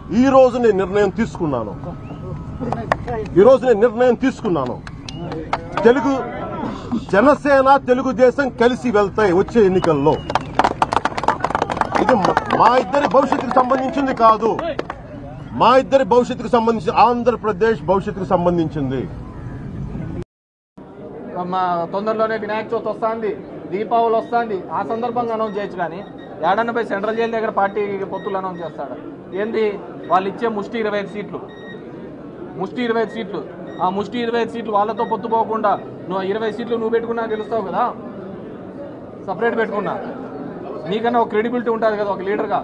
ఈ రోజు నేను నిర్ణయం తీసుకున్నాను ఈ రోజు నేను నిర్ణయం తీసుకున్నాను తెలుగు జనసేన తెలుగుదేశం కలిసి వెళ్తాయి వచ్చే ఎన్నికల్లో ఇది మా- మా ఇద్దరి భవిష్యత్తుకు సంబంధించింది కాదు మా ఇద్దరి భవిష్యత్తుకు సంబంధించి ఆంధ్రప్రదేశ్ భవిష్యత్తుకు సంబంధించింది మా తొందరలోనే వినాయక చవితి వస్తుంది దీపావళి వస్తుంది ఆ సందర్భంగా అనౌన్స్ చేయొచ్చు కానీ ఏడన్న పోయి సెంట్రల్ జైలు దగ్గర పార్టీ పొత్తులు అనౌన్స్ చేస్తాడు ఏంది వాళ్ళు ఇచ్చే ముష్టి ఇరవై ఐదు సీట్లు ముష్టి ఇరవై ఐదు సీట్లు ఆ ముష్టి ఇరవై ఐదు సీట్లు వాళ్ళతో పొత్తు పోకుండా నువ్వు ఆ ఇరవై సీట్లు నువ్వు పెట్టుకున్నా గెలుస్తావు కదా సపరేట్ పెట్టుకున్నా నీకన్నా ఒక క్రెడిబిలిటీ ఉంటుంది కదా ఒక లీడర్గా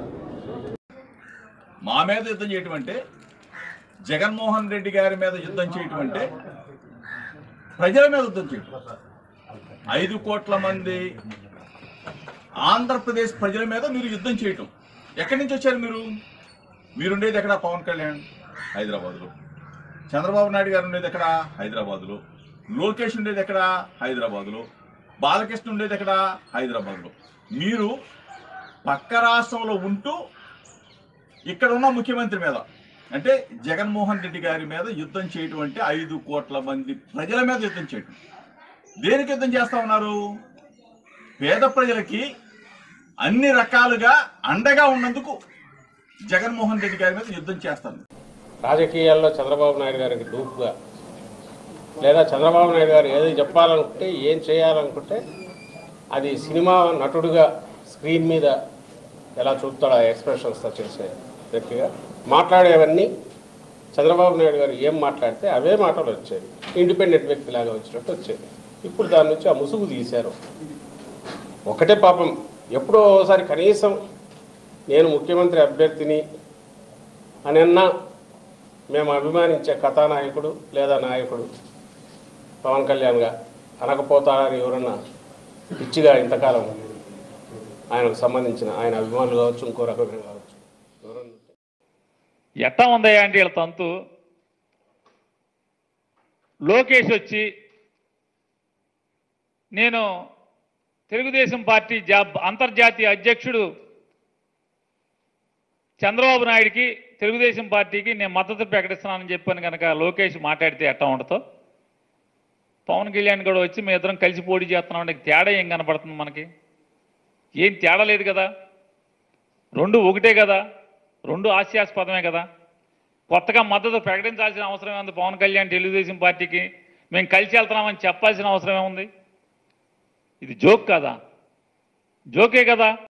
మా మీద యుద్ధం చేయటం అంటే జగన్మోహన్ రెడ్డి గారి మీద యుద్ధం చేయటం అంటే ప్రజల మీద యుద్ధం చేయటం ఐదు కోట్ల మంది ఆంధ్రప్రదేశ్ ప్రజల మీద మీరు యుద్ధం చేయటం ఎక్కడి నుంచి వచ్చారు మీరు మీరుండేది ఎక్కడ పవన్ కళ్యాణ్ హైదరాబాద్లో చంద్రబాబు నాయుడు గారు ఉండేది ఎక్కడ హైదరాబాద్లో లోకేష్ ఉండేది ఎక్కడ హైదరాబాద్లో బాలకృష్ణ ఉండేది ఎక్కడ హైదరాబాద్లో మీరు పక్క రాష్ట్రంలో ఉంటూ ఇక్కడ ఉన్న ముఖ్యమంత్రి మీద అంటే జగన్మోహన్ రెడ్డి గారి మీద యుద్ధం చేయటం అంటే ఐదు కోట్ల మంది ప్రజల మీద యుద్ధం చేయటం దేనికి యుద్ధం చేస్తా ఉన్నారు పేద ప్రజలకి అన్ని రకాలుగా అండగా ఉన్నందుకు జగన్మోహన్ రెడ్డి గారి మీద యుద్ధం చేస్తాను రాజకీయాల్లో చంద్రబాబు నాయుడు గారికి డూప్గా లేదా చంద్రబాబు నాయుడు గారు ఏది చెప్పాలనుకుంటే ఏం చేయాలనుకుంటే అది సినిమా నటుడుగా స్క్రీన్ మీద ఎలా చూపుతాడో ఆ ఎక్స్ప్రెషన్స్తో చేసే వ్యక్తిగా మాట్లాడేవన్నీ చంద్రబాబు నాయుడు గారు ఏం మాట్లాడితే అవే మాటలు వచ్చేవి ఇండిపెండెంట్ వ్యక్తిలాగా వచ్చినట్టు వచ్చేది ఇప్పుడు దాని నుంచి ఆ ముసుగు తీశారు ఒకటే పాపం ఎప్పుడో ఒకసారి కనీసం నేను ముఖ్యమంత్రి అభ్యర్థిని అని అన్నా మేము అభిమానించే కథానాయకుడు లేదా నాయకుడు పవన్ కళ్యాణ్గా అనకపోతాడని ఎవరన్నా పిచ్చిగా ఇంతకాలం ఆయనకు సంబంధించిన ఆయన అభిమానులు కావచ్చు ఇంకో రకమైన కావచ్చు ఎవరన్నా ఎట్టా ఉందయ్యా అంటే వీళ్ళ తంతు లోకేష్ వచ్చి నేను తెలుగుదేశం పార్టీ జాబ్ అంతర్జాతీయ అధ్యక్షుడు చంద్రబాబు నాయుడికి తెలుగుదేశం పార్టీకి నేను మద్దతు ప్రకటిస్తున్నానని చెప్పాను కనుక లోకేష్ మాట్లాడితే ఎట్టా ఉండదు పవన్ కళ్యాణ్ కూడా వచ్చి మీ ఇద్దరం కలిసి పోటీ చేస్తున్నాం అంటే తేడా ఏం కనపడుతుంది మనకి ఏం తేడా లేదు కదా రెండు ఒకటే కదా రెండు హాస్యాస్పదమే కదా కొత్తగా మద్దతు ప్రకటించాల్సిన అవసరం ఏముంది పవన్ కళ్యాణ్ తెలుగుదేశం పార్టీకి మేము కలిసి వెళ్తున్నామని చెప్పాల్సిన అవసరం ఏముంది ఇది జోక్ కదా జోకే కదా